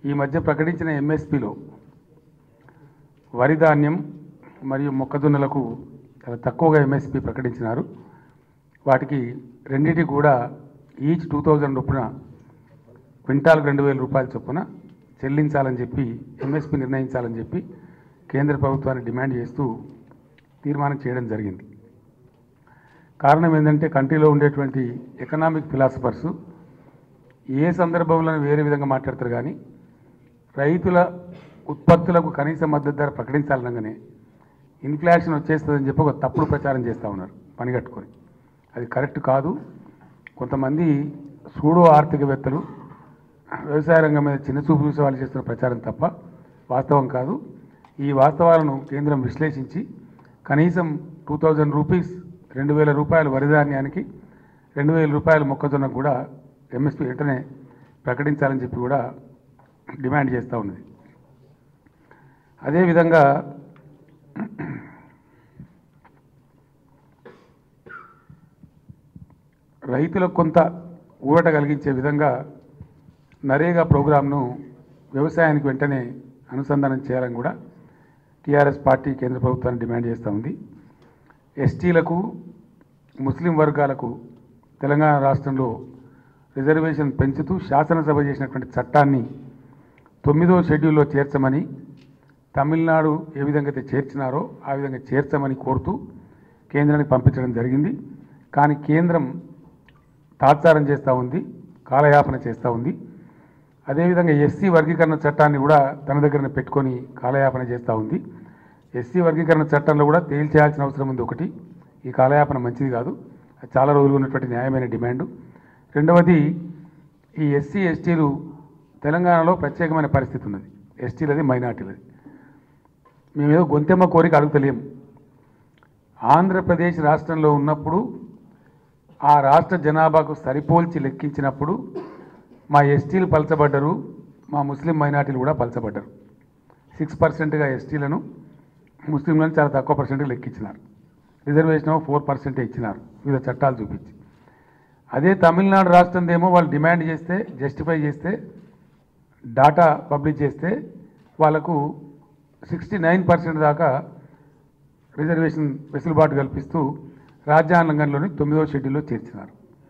ఈ మధ్య ప్రకటించిన ఎంఎస్పిలో వరి ధాన్యం మరియు మొక్కజొన్నలకు చాలా తక్కువగా ఎంఎస్పి ప్రకటించినారు వాటికి రెండింటికి కూడా ఈచ్ టూ థౌజండ్ చొప్పున క్వింటాల్కి రెండు వేల రూపాయల చొప్పున చెల్లించాలని చెప్పి ఎంఎస్పి నిర్ణయించాలని చెప్పి కేంద్ర ప్రభుత్వాన్ని డిమాండ్ చేస్తూ తీర్మానం చేయడం జరిగింది కారణం ఏంటంటే కంట్రీలో ఉండేటువంటి ఎకనామిక్ ఫిలాసఫర్సు ఏ సందర్భంలో వేరే విధంగా మాట్లాడతారు కానీ రైతుల ఉత్పత్తులకు కనీస మద్దతు ధర ప్రకటించాలనగానే ఇన్ఫ్లేషన్ వచ్చేస్తుందని చెప్పి ఒక తప్పుడు ప్రచారం చేస్తూ ఉన్నారు పనిగట్టుకొని అది కరెక్ట్ కాదు కొంతమంది సూడో ఆర్థికవేత్తలు వ్యవసాయ రంగం మీద చిన్న చూపు చూసే వాళ్ళు చేస్తున్న ప్రచారం తప్ప వాస్తవం కాదు ఈ వాస్తవాలను కేంద్రం విశ్లేషించి కనీసం టూ థౌజండ్ రూపీస్ రెండు వేల రూపాయల వరిధాన్యానికి రెండు వేల రూపాయల మొక్కజొన్నకు కూడా ఎంఎస్పీ వెంటనే ప్రకటించాలని చెప్పి కూడా డిమాండ్ చేస్తూ ఉన్నది అదేవిధంగా రైతులకు కొంత ఊరట కలిగించే విధంగా నరేగా ప్రోగ్రాంను వ్యవసాయానికి వెంటనే అనుసంధానం చేయాలని కూడా టీఆర్ఎస్ పార్టీ కేంద్ర ప్రభుత్వాన్ని డిమాండ్ చేస్తూ ఉంది ఎస్టీలకు ముస్లిం వర్గాలకు తెలంగాణ రాష్ట్రంలో రిజర్వేషన్ పెంచుతూ శాసనసభ చేసినటువంటి చట్టాన్ని తొమ్మిదో షెడ్యూల్లో చేర్చమని తమిళనాడు ఏ విధంగా అయితే చేర్చినారో ఆ విధంగా చేర్చమని కోరుతూ కేంద్రానికి పంపించడం జరిగింది కానీ కేంద్రం తాత్సారం చేస్తూ ఉంది కాలయాపన చేస్తూ ఉంది అదేవిధంగా ఎస్సీ వర్గీకరణ చట్టాన్ని కూడా తన దగ్గర పెట్టుకొని కాలయాపన చేస్తూ ఉంది ఎస్సీ వర్గీకరణ చట్టంలో కూడా తేల్చేయాల్సిన అవసరం ఉంది ఒకటి ఈ కాలయాపన మంచిది కాదు అది చాలా రోజులు ఉన్నటువంటి న్యాయమైన డిమాండు రెండవది ఈ ఎస్సీ ఎస్టీలు తెలంగాణలో ప్రత్యేకమైన పరిస్థితి ఉన్నది ఎస్టీలది మైనార్టీలది మేమేదో గొంతెమ్మ కోరిక అడుగుతలేము ఆంధ్రప్రదేశ్ రాష్ట్రంలో ఉన్నప్పుడు ఆ రాష్ట్ర జనాభాకు సరిపోల్చి లెక్కించినప్పుడు మా ఎస్టీలు పలచబడ్డరు మా ముస్లిం మైనార్టీలు కూడా పలచబడ్డరు సిక్స్ పర్సెంట్గా ఎస్టీలను ముస్లింలను చాలా తక్కువ పర్సెంట్గా లెక్కించినారు రిజర్వేషన్ ఫోర్ పర్సెంటే ఇచ్చినారు వివిధ చట్టాలు చూపించి అదే తమిళనాడు రాష్ట్రందేమో వాళ్ళు డిమాండ్ చేస్తే జస్టిఫై చేస్తే డాటా పబ్లిష్ చేస్తే వాళ్ళకు సిక్స్టీ నైన్ పర్సెంట్ దాకా రిజర్వేషన్ వెసులుబాటు కల్పిస్తూ రాజ్యాంగంలోని తొమ్మిదవ షెడ్యూల్లో చేర్చినారు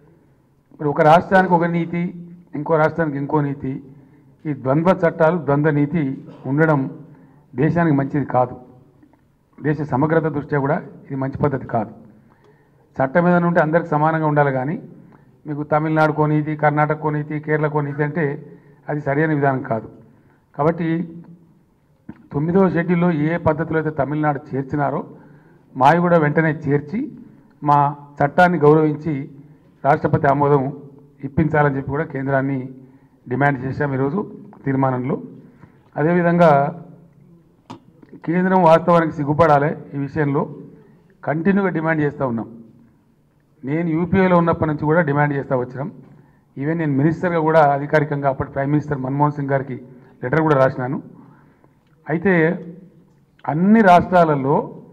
మరి ఒక రాష్ట్రానికి ఒక నీతి ఇంకో రాష్ట్రానికి ఇంకో నీతి ఈ ద్వంద్వ చట్టాలు ద్వంద్వ నీతి ఉండడం దేశానికి మంచిది కాదు దేశ సమగ్రత దృష్ట్యా కూడా ఇది మంచి పద్ధతి కాదు చట్టం మీద ఉంటే అందరికి సమానంగా ఉండాలి కానీ మీకు తమిళనాడు కోనీతి కర్ణాటక కోనీతి కేరళ కోనీతి అంటే అది సరైన విధానం కాదు కాబట్టి తొమ్మిదవ షెడ్యూల్లో ఏ పద్ధతిలో అయితే తమిళనాడు చేర్చినారో మావి కూడా వెంటనే చేర్చి మా చట్టాన్ని గౌరవించి రాష్ట్రపతి ఆమోదం ఇప్పించాలని చెప్పి కూడా కేంద్రాన్ని డిమాండ్ చేశాం ఈరోజు తీర్మానంలో అదేవిధంగా కేంద్రం వాస్తవానికి సిగ్గుపడాలి ఈ విషయంలో కంటిన్యూగా డిమాండ్ చేస్తూ ఉన్నాం నేను యూపీఏలో ఉన్నప్పటి నుంచి కూడా డిమాండ్ చేస్తూ వచ్చినాం ఈవెన్ నేను మినిస్టర్గా కూడా అధికారికంగా అప్పటి ప్రైమ్ మినిస్టర్ మన్మోహన్ సింగ్ గారికి లెటర్ కూడా రాసినాను అయితే అన్ని రాష్ట్రాలలో